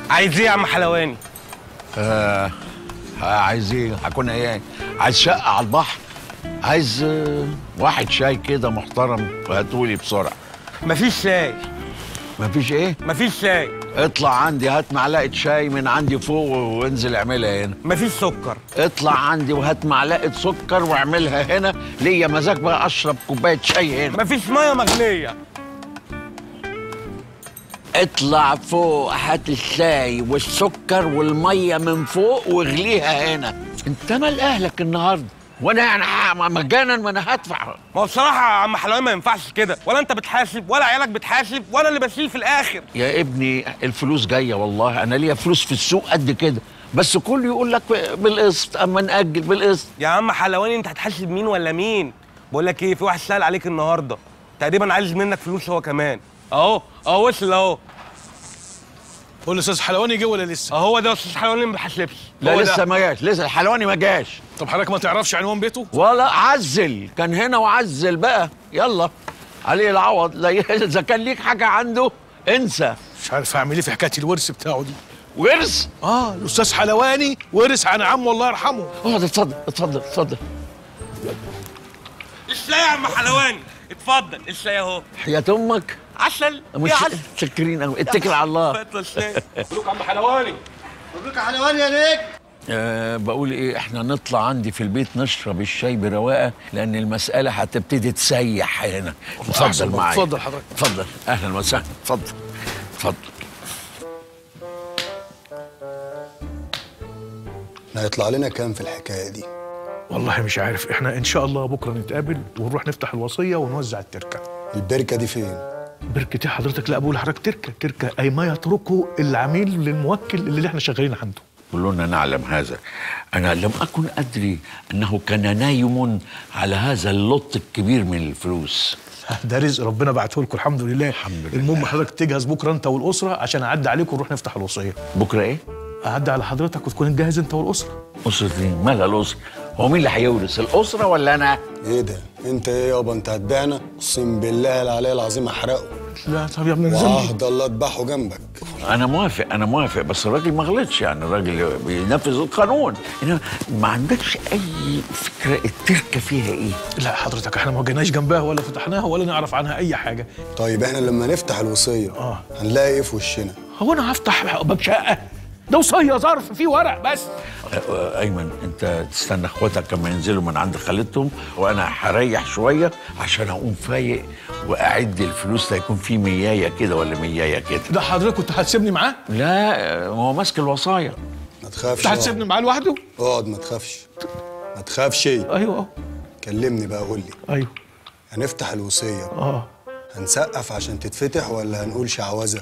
عايز ايه يا عم حلواني آه عايز ايه هكون ايه عايز شقه على البحر عايز آه، واحد شاي كده محترم وهاتولي بسرعه مفيش شاي مفيش ايه مفيش شاي اطلع عندي هات معلقه شاي من عندي فوق وانزل اعملها هنا مفيش سكر اطلع عندي وهات معلقه سكر واعملها هنا ليا مزاج بقى اشرب كوبايه شاي هنا مفيش ميه مغليه اطلع فوق هات الشاي والسكر والميه من فوق واغليها هنا انت مال اهلك النهارده وانا يعني ه- مجانا ما انا هدفع ما هو بصراحه يا عم حلواني ما ينفعش كده ولا انت بتحاسب ولا عيالك بتحاسب ولا اللي بشيل في الاخر يا ابني الفلوس جايه والله انا ليا فلوس في السوق قد كده بس كله يقول لك بالقسط اما ناجل بالقسط يا عم حلواني انت هتحاسب مين ولا مين بقول لك ايه في واحد سال عليك النهارده تقريبا عايز منك فلوس هو كمان اهو اهو وصل اهو قول الاستاذ حلواني جه ولا لسه؟ اهو ده استاذ حلواني ما بيحاسبش لا هو لسه ده. ما جاش لسه الحلواني ما جاش طب حضرتك ما تعرفش عنوان بيته؟ ولا عزل كان هنا وعزل بقى يلا عليه العوض لا ي- اذا كان ليك حاجه عنده انسى مش عارف اعمل ايه في حكايه الورث بتاعه دي ورث اه الاستاذ حلواني ورث عن عمه الله يرحمه اقعد اتفضل اتفضل اتفضل الشاي يا عم حلواني اتفضل الشاي اهو حياة امك عسل مش يا عسل شاكرين أوي. اتكل على الله اتفضل الشاي مبروك يا عم حلواني مبروك يا حلوان يا نجم أه بقول ايه احنا نطلع عندي في البيت نشرب الشاي برواقه لان المساله هتبتدي تسيح هنا اتفضل أحسن، معايا اتفضل حضرتك. اتفضل اهلا وسهلا اتفضل اتفضل احنا هيطلع لنا كام في الحكايه دي والله مش عارف احنا ان شاء الله بكره نتقابل ونروح نفتح الوصيه ونوزع التركه البركه دي فين بركة ايه حضرتك لا بقول لحضرتك تركه تركه اي ما يتركه العميل للموكل اللي احنا شغالين عنده كلنا نعلم هذا أنا لم أكن أدري أنه كان نايم على هذا اللط الكبير من الفلوس ده رزق ربنا بعته لكم الحمد لله الحمد لله. المهم حضرتك تجهز بكره انت والاسره عشان اعدي عليكم ونروح نفتح الوصيه بكرة إيه؟ اعدي على حضرتك وتكون جاهز انت والاسره أسرة مين؟ مالها الأسرة؟ هو مين اللي هيورث الأسرة ولا أنا؟ ايه ده انت ايه يابا انت هتبيعنا اقسم بالله العلي العظيم احرقه لا طب يا ابن الذنب وعهد الله اذبحه جنبك أنا موافق أنا موافق بس الراجل ما غلطش يعني الراجل بينفذ القانون إنما ما عندكش أي فكرة التركة فيها إيه؟ لا حضرتك احنا ما جيناش جنبها ولا فتحناها ولا نعرف عنها اي حاجه طيب احنا لما نفتح الوصيه آه. هنلاقي ايه في وشنا هو انا هفتح باب شقه ده وصيه ظرف فيه ورق بس أ- أيمن أنت تستنى إخواتك لما ينزلوا من عند خالتهم وأنا هريح شوية عشان أقوم فايق وأعد الفلوس ده يكون في مياية كده ولا مياية كده ده حضرتك كنت هتسيبني معاه لا هو ماسك الوصايا ما تخافش كنت هتسيبني معاه لوحده اقعد ما تخافش ما تخافش ايوه اه كلمني بقى قول لي ايوه هنفتح الوصيه اه هنسقف عشان تتفتح ولا هنقول شعوذه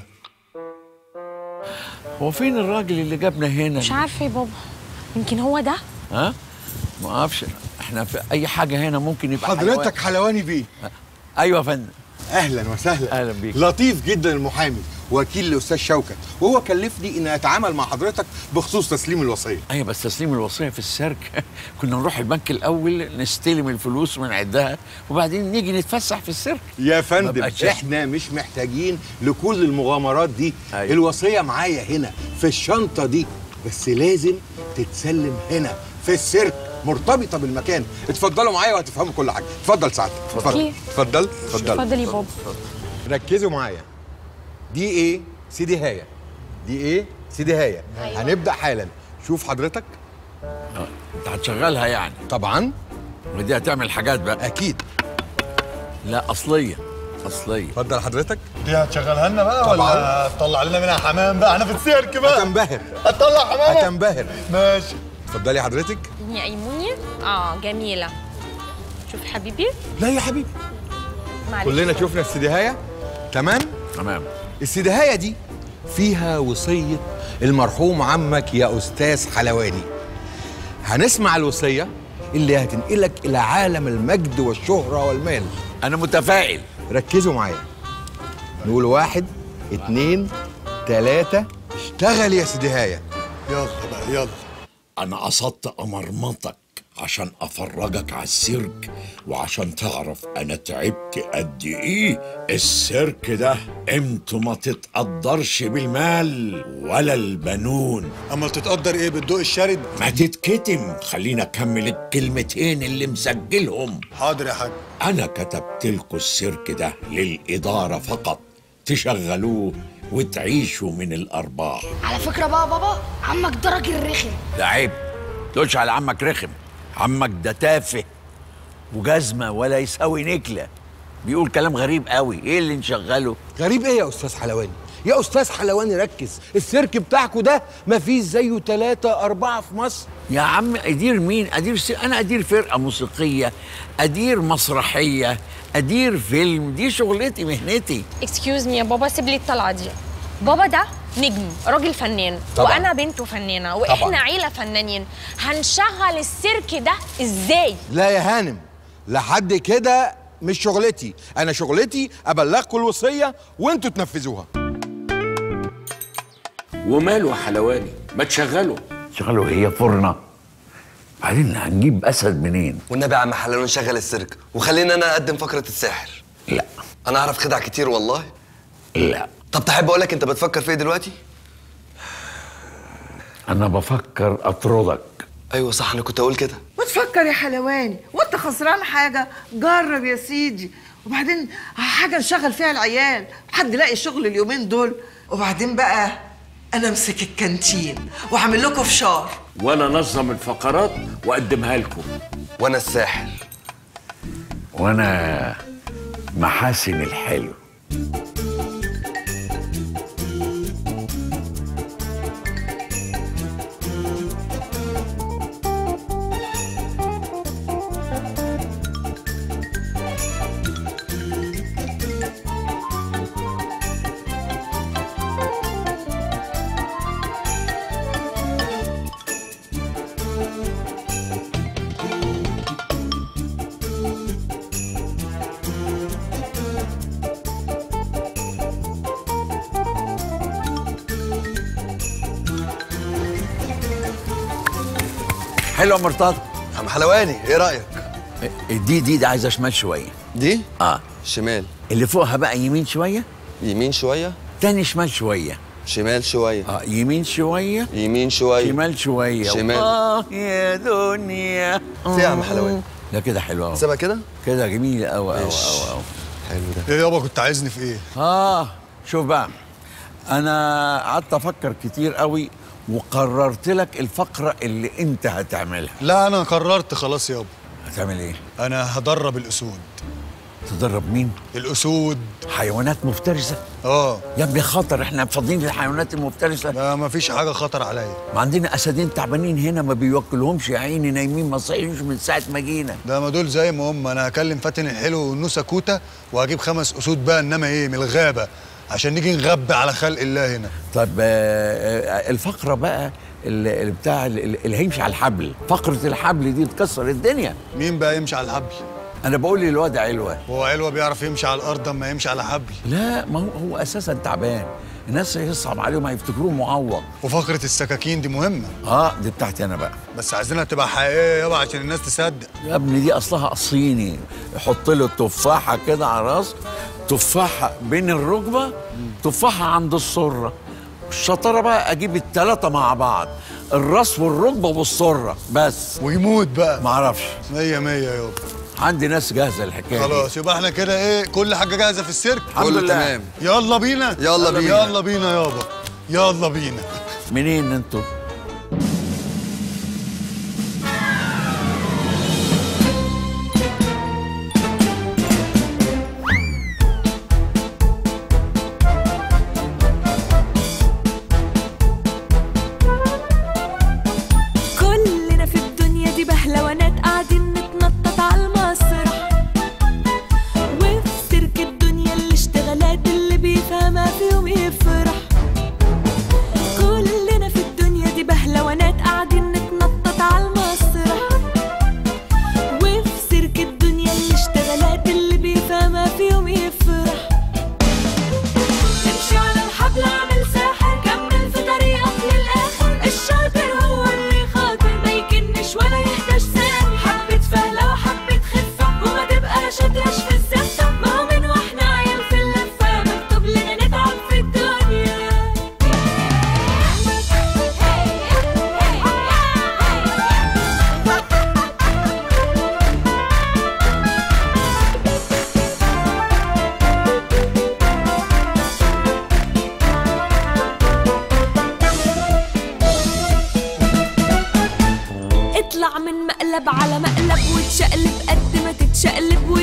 هو فين الراجل اللي جابنا هنا مش عارفه يا بابا يمكن هو ده ها ما اعرفش احنا في اي حاجه هنا ممكن يبقى حضرتك حلواني بيه حيوان. ايوه يا فندم اهلا وسهلا أهلا بيك. لطيف جدا المحامي وكيل الاستاذ شوكت وهو كلفني اني اتعامل مع حضرتك بخصوص تسليم الوصيه ايوه بس تسليم الوصيه في السيرك كنا نروح البنك الاول نستلم الفلوس ونعدها وبعدين نيجي نتفسح في السيرك يا فندم ببقاش- احنا مش محتاجين لكل المغامرات دي أيوة. الوصيه معايا هنا في الشنطه دي بس لازم تتسلم هنا في السيرك مرتبطه بالمكان اتفضلوا معايا وهتفهموا كل حاجه اتفضل سعادتك اتفضل أوكي. اتفضل اتفضل اتفضل يا بابا ركزوا معايا دي ايه سيدي هاية دي ايه سيدي هاية أيوة. هنبدا حالا شوف حضرتك انت هتشغلها يعني طبعا ودي هتعمل حاجات بقى اكيد لا اصليه اصليه اتفضل حضرتك دي هتشغلها لنا بقى طبعاً. ولا تطلع لنا منها حمام بقى احنا في السيرك بقى هتنبهر هتطلع حمام هتنبهر ماشي اتفضلي حضرتك يا ايمونيا اه جميله شوف حبيبي لا يا حبيبي معلش كلنا شفنا السيدي هاية تمام تمام السيدي هاية دي فيها وصية المرحوم عمك يا أستاذ حلواني هنسمع الوصية اللي هتنقلك إلى عالم المجد والشهرة والمال انا متفائل ركزوا معايا نقول واحد اتنين تلاتة اشتغل يا سيدي هاية يلا بقى يلا انا قصدت امرمطك عشان افرجك على السيرك وعشان تعرف انا تعبت قد ايه السيرك ده قيمته ما تتقدرش بالمال ولا البنون اما تتقدر ايه بالضوء الشارد ما تتكتم خلينا اكمل الكلمتين اللي مسجلهم حاضر يا حاج انا كتبت لكم السيرك ده للاداره فقط تشغلوه وتعيشوا من الارباح على فكرة بقى بابا عمك ده راجل رخم ده عيب تقولش على عمك رخم عمك ده تافه وجزمه ولا يساوي نكله بيقول كلام غريب قوي ايه اللي نشغله غريب ايه يا استاذ حلواني يا استاذ حلواني ركز السيرك بتاعكوا ده مفيش زيه ثلاثة أربعة في مصر يا عم ادير مين ادير س... انا ادير فرقه موسيقيه ادير مسرحيه ادير فيلم دي شغلتي مهنتي اكسكيوز مي يا بابا سيب لي الطلعه دي بابا ده نجم راجل فنان طبعاً. وانا بنته فنانه واحنا طبعاً. عيله فنانين هنشغل السيرك ده ازاي لا يا هانم لحد كده مش شغلتي انا شغلتي ابلغكم الوصيه وانتوا تنفذوها وماله يا حلواني ما تشغله شغله هي فرنه بعدين هنجيب اسد منين والنبي يا عم حلال نشغل السيرك وخلينا انا اقدم فقره الساحر لا انا اعرف خدع كتير والله لا طب تحب اقول لك انت بتفكر في ايه دلوقتي انا بفكر اطردك ايوه صح انا كنت اقول كده وتفكر يا حلواني وانت خسران حاجه جرب يا سيدي وبعدين حاجه نشغل فيها العيال حد يلاقي شغل اليومين دول وبعدين بقى انا امسك الكانتين واعمل لكم فشار وانا انظم الفقرات واقدمها لكم وانا الساحر وانا محاسن الحلو حلوه مرتضى عم حلواني ايه رايك دي دي دي عايزه شمال شويه دي اه شمال اللي فوقها بقى يمين شويه يمين شويه تاني شمال شويه شمال شويه اه يمين شويه يمين شويه شمال شويه شمال. اه يا دنيا في يا عم حلواني ده كده حلو قوي سيبها كده كده جميل قوي قوي ماشي. قوي قوي حلو ده ايه يابا كنت عايزني في ايه اه شوف بقى انا قعدت افكر كتير قوي وقررت لك الفقره اللي انت هتعملها لا انا قررت خلاص يابا هتعمل ايه انا هدرب الاسود تدرب مين الاسود حيوانات مفترسه اه يا ابني خطر احنا فاضيين للحيوانات المفترسه لا مفيش حاجه خطر عليا ما عندنا اسدين تعبانين هنا ما بيوكلهمش يا عيني نايمين ما صحيوش من ساعه ما جينا ده ما دول زي ما هم انا هكلم فاتن الحلو والنوسه كوته وهجيب خمس اسود بقى انما ايه من الغابه عشان نيجي نغبي على خلق الله هنا طب آه، آه، الفقره بقى اللي اللي بتاع اللي اللي هيمشي على الحبل فقره الحبل دي تكسر الدنيا مين بقى يمشي على الحبل انا بقول للواد علوه هو علوه بيعرف يمشي على الارض اما يمشي على حبل لا ما هو هو اساسا تعبان الناس هيصعب عليهم هيفتكروه معوض وفقره السكاكين دي مهمه اه دي بتاعتي انا بقى بس عايزينها تبقى حقيقيه يابا عشان الناس تصدق يا ابني دي اصلها صيني يحط له التفاحه كده على راس تفاحه بين الركبه تفاحه عند السره الشطاره بقى اجيب الثلاثه مع بعض الراس والركبه والسره بس ويموت بقى معرفش مية مية يابا عندي ناس جاهزه الحكايه دي. خلاص يبقى احنا كده ايه كل حاجه جاهزه في السيرك الحمد كله لله. تمام يلا بينا يلا بينا. يلا بينا يابا يلا بينا منين انتوا كلنا في الدنيا دي بهلوانات قاعدين نتنطط على المسرح وفي سيرك الدنيا الاشتغالات اللي بيفهمها فيهم يفرح كلنا في الدنيا دي مقلب على مقلب وتشقلب قد ما تتشقلب